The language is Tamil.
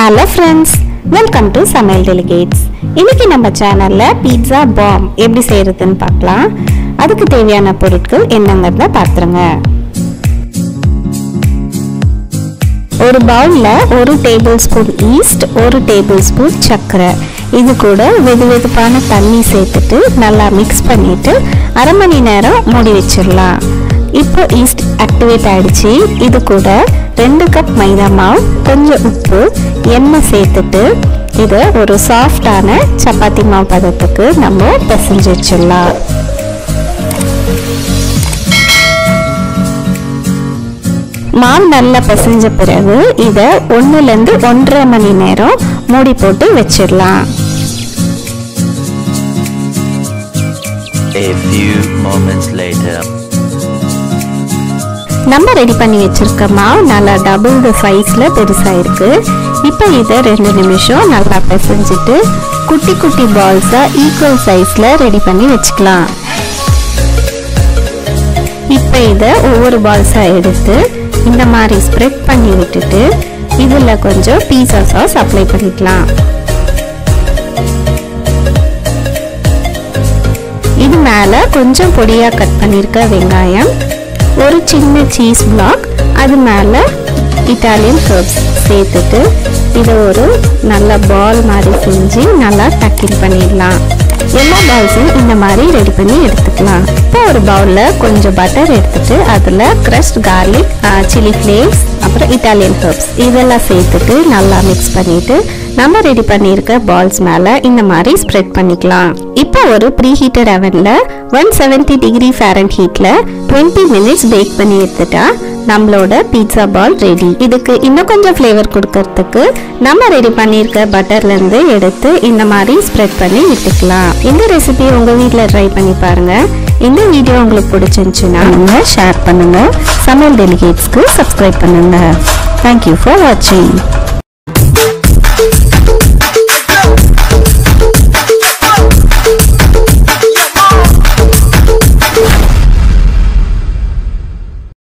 Hello friends welcome to Samayal delicates இன்னைக்கு நம்ம சேனல்ல பீட்சா பாம் எப்படி செய்யறதுன்னு பார்க்கலாம் அதுக்கு தேவையான பொருட்கள் என்னங்கிறத பார்த்துருங்க ஒரு பவுல்ல ஒரு டேபிள் ஸ்பூன் ஈஸ்ட் ஒரு டேபிள் ஸ்பூன் சர்க்கரை இது கூட வெது வெதுப்பான தண்ணி சேர்த்துட்டு நல்லா மிக்ஸ் பண்ணிட்டு அரை மணி நேரம் மூடி வச்சிடலாம் இப்போ ஈஸ்ட் ஆக்டிவேட் ஆயிடுச்சு இது கூட ரெண்டு கப் மைதா மாவு கொஞ்சம் உப்பு எண்ணெய் சேர்த்துட்டு இதை ஒரு சாஃப்டான சப்பாத்தி மாவு பதத்துக்கு நம்ம பிசைஞ்சு வச்சிடலாம் மாவு நல்லா பிசைஞ்ச பிறகு இதை ஒன்றுலேருந்து ஒன்றரை மணி நேரம் மூடி போட்டு வச்சிடலாம் A few moments later. நம்ம ரெடி பண்ணி வச்சிருக்க மாவு நல்லா டபுள் த சைஸில் பெருசாக இருக்கு இப்போ இதை ரெண்டு நிமிஷம் நல்லா பிசைஞ்சிட்டு குட்டி குட்டி பால்ஸாக ஈக்குவல் சைஸில் ரெடி பண்ணி வச்சுக்கலாம் இப்போ இதை ஒவ்வொரு பால்ஸாக எடுத்து இந்த மாதிரி ஸ்ப்ரெட் பண்ணி விட்டுட்டு இதில் கொஞ்சம் பீஸா சாஸ் அப்ளை பண்ணிக்கலாம் இது மேலே கொஞ்சம் பொடியாக கட் பண்ணியிருக்க வெங்காயம் ஒரு சின்ன சீஸ் பிளாக் அது மேலே இட்டாலியன் ஹர்ப்ஸ் சேர்த்துட்டு இதை ஒரு நல்ல பால் மாதிரி செஞ்சு நல்லா டக்கில் பண்ணிடலாம் எல்லா பால்ஸையும் இந்த மாதிரி ரெடி பண்ணி எடுத்துக்கலாம் இப்போ ஒரு பவுலில் கொஞ்சம் பட்டர் எடுத்துட்டு அதில் க்ரஷ்ட் கார்லிக் சில்லி ஃப்ளேக்ஸ் அப்புறம் இட்டாலியன் ஹர்ப்ஸ் இதெல்லாம் சேர்த்துட்டு நல்லா மிக்ஸ் பண்ணிட்டு நம்ம ரெடி பண்ணியிருக்க பால்ஸ் மேலே இந்த மாதிரி ஸ்ப்ரெட் பண்ணிக்கலாம் இப்போ ஒரு ப்ரீ ஹீட்டர் அவனில் ஒன் செவன்ட்டி டிகிரி ஃபேரன் ஹீட்டில் டுவெண்ட்டி மினிட்ஸ் பேக் பண்ணி எடுத்துட்டா நம்மளோட பீட்சா பால் ரெடி இதுக்கு இன்னும் கொஞ்சம் ஃப்ளேவர் கொடுக்கறதுக்கு நம்ம ரெடி பண்ணியிருக்க பட்டர்லேருந்து எடுத்து இந்த மாதிரி ஸ்ப்ரெட் பண்ணி விட்டுக்கலாம் இந்த ரெசிபி உங்கள் வீட்டில் ட்ரை பண்ணி பாருங்க இந்த வீடியோ உங்களுக்கு பிடிச்சிருந்துச்சுன்னா நீங்கள் ஷேர் பண்ணுங்க சமையல் டெலிகேட்ஸ்க்கு சப்ஸ்கிரைப் பண்ணுங்க தேங்க்யூ ஃபார் வாட்சிங்